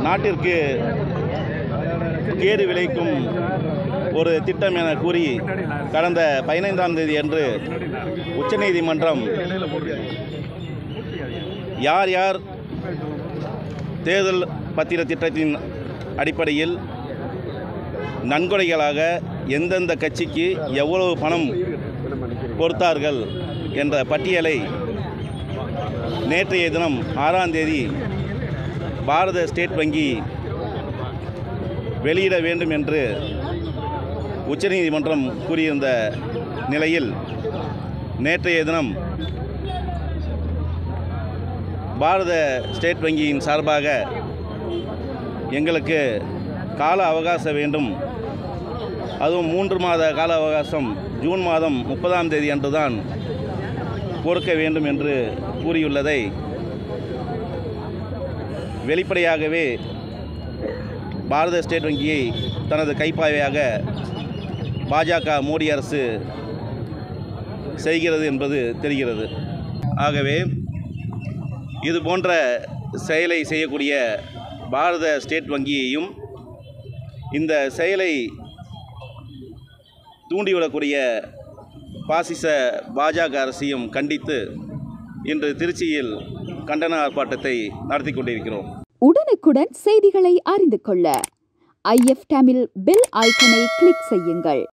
நாட்டிற்கு கேடு விளைக்கும் ஒரு திட்டம் என கூறி கடந்த பதினைந்தாம் தேதி அன்று உச்சநீதிமன்றம் யார் யார் தேர்தல் பத்திர திட்டத்தின் அடிப்படையில் நன்கொடைகளாக எந்தெந்த கட்சிக்கு எவ்வளவு பணம் கொடுத்தார்கள் என்ற பட்டியலை நேற்றைய தினம் ஆறாம் தேதி பாரத ஸ்டேட் வங்கி வெளியிட வேண்டும் என்று உச்சநீதிமன்றம் கூறியிருந்த நிலையில் நேற்றைய தினம் பாரத ஸ்டேட் வங்கியின் சார்பாக எங்களுக்கு கால அவகாசம் வேண்டும் அதுவும் மூன்று மாத கால அவகாசம் ஜூன் மாதம் முப்பதாம் தேதி அன்றுதான் கொடுக்க வேண்டும் என்று கூறியுள்ளதை வெளிப்படையாகவே பாரத ஸ்டேட் வங்கியை தனது கைப்பாவையாக பாஜக மோடி அரசு செய்கிறது என்பது தெரிகிறது ஆகவே இது போன்ற செயலை செய்யக்கூடிய பாரத ஸ்டேட் வங்கியையும் இந்த செயலை தூண்டிவிடக்கூடிய பாசிச பாஜக அரசையும் கண்டித்து இன்று திருச்சியில் கண்டன ஆர்ப்பாட்டத்தை நடத்தி கொண்டிருக்கிறோம் உடனுக்குடன் செய்திகளை அறிந்து கொள்ள ஐஎஃப் தமிழ் பெல் ஐக்கனை கிளிக் செய்யுங்கள்